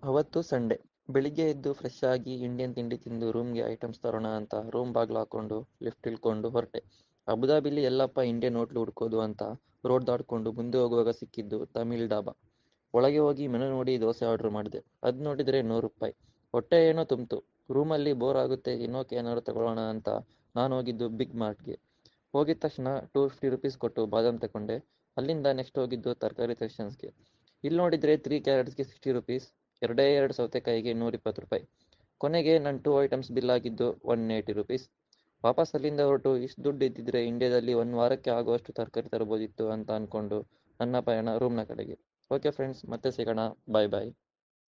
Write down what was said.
ಅವತ್ತು ಸಂಡೇ ಬೆಳಿಗ್ಗೆ ಎದ್ದು ಫ್ರೆಶ್ ಆಗಿ ಇಂಡಿಯನ್ ತಿಂಡಿ ತಿಂದು ರೂಮ್ಗೆ ಐಟಮ್ಸ್ ತರೋಣ ಅಂತ ರೂಮ್ ಬಾಗ್ಲು ಹಾಕೊಂಡು ಲಿಫ್ಟ್ ಇಳ್ಕೊಂಡು ಹೊರಟೆ ಅಬುದಾಬಿಲಿ ಎಲ್ಲಪ್ಪ ಇಂಡಿಯನ್ ಹೋಟ್ಲು ಹುಡ್ಕೋದು ಅಂತ ರೋಡ್ ದಾಟ್ಕೊಂಡು ಮುಂದೆ ಹೋಗುವಾಗ ಸಿಕ್ಕಿದ್ದು ತಮಿಳ್ ಡಾಬಾ ಒಳಗೆ ಹೋಗಿ ಮೆನು ನೋಡಿ ದೋಸೆ ಆರ್ಡ್ರ್ ಮಾಡಿದೆ ಅದು ನೋಡಿದರೆ ನೂರು ರೂಪಾಯಿ ಹೊಟ್ಟೆ ಏನೋ ತುಂಬಿತು ರೂಮಲ್ಲಿ ಬೋರ್ ಆಗುತ್ತೆ ತಿನ್ನೋಕೆ ಏನಾದ್ರು ತಗೊಳ್ಳೋಣ ಅಂತ ನಾನು ಹೋಗಿದ್ದು ಬಿಗ್ ಮಾರ್ಟ್ಗೆ ಹೋಗಿದ ತಕ್ಷಣ ಟೂ ಫಿಫ್ಟಿ ರುಪೀಸ್ ಕೊಟ್ಟು ಬಾದಾಮ್ ತಗೊಂಡೆ ಅಲ್ಲಿಂದ ನೆಕ್ಸ್ಟ್ ಹೋಗಿದ್ದು ತರಕಾರಿ ಸೆಕ್ಷನ್ಸ್ಗೆ ಇಲ್ಲಿ ನೋಡಿದರೆ ತ್ರೀ ಕ್ಯಾರೆಟ್ಸ್ಗೆ ಸಿಕ್ಸ್ಟಿ ರುಪೀಸ್ ಎರಡೇ ಎರಡು ಸೌತೆಕಾಯಿಗೆ ನೂರಿಪ್ಪತ್ತು ರೂಪಾಯಿ ಕೊನೆಗೆ ನನ್ನ ಟೂ ಐಟಮ್ಸ್ ಬಿಲ್ ಆಗಿದ್ದು ಒನ್ ಏಯ್ಟಿ ರುಪೀಸ್ ವಾಪಸ್ ಅಲ್ಲಿಂದ ಹೊರಟು ಇಷ್ಟು ದುಡ್ಡು ಇದ್ದಿದ್ರೆ ಇಂಡಿಯಾದಲ್ಲಿ ಒಂದು ವಾರಕ್ಕೆ ಆಗುವಷ್ಟು ತರಕಾರಿ ತರ್ಬೋದಿತ್ತು ಅಂತ ಅಂದ್ಕೊಂಡು ನನ್ನ ಪಯಣ ರೂಮ್ನ ಕಡೆಗೆ ಓಕೆ ಫ್ರೆಂಡ್ಸ್ ಮತ್ತೆ ಸಿಗೋಣ ಬಾಯ್ ಬಾಯ್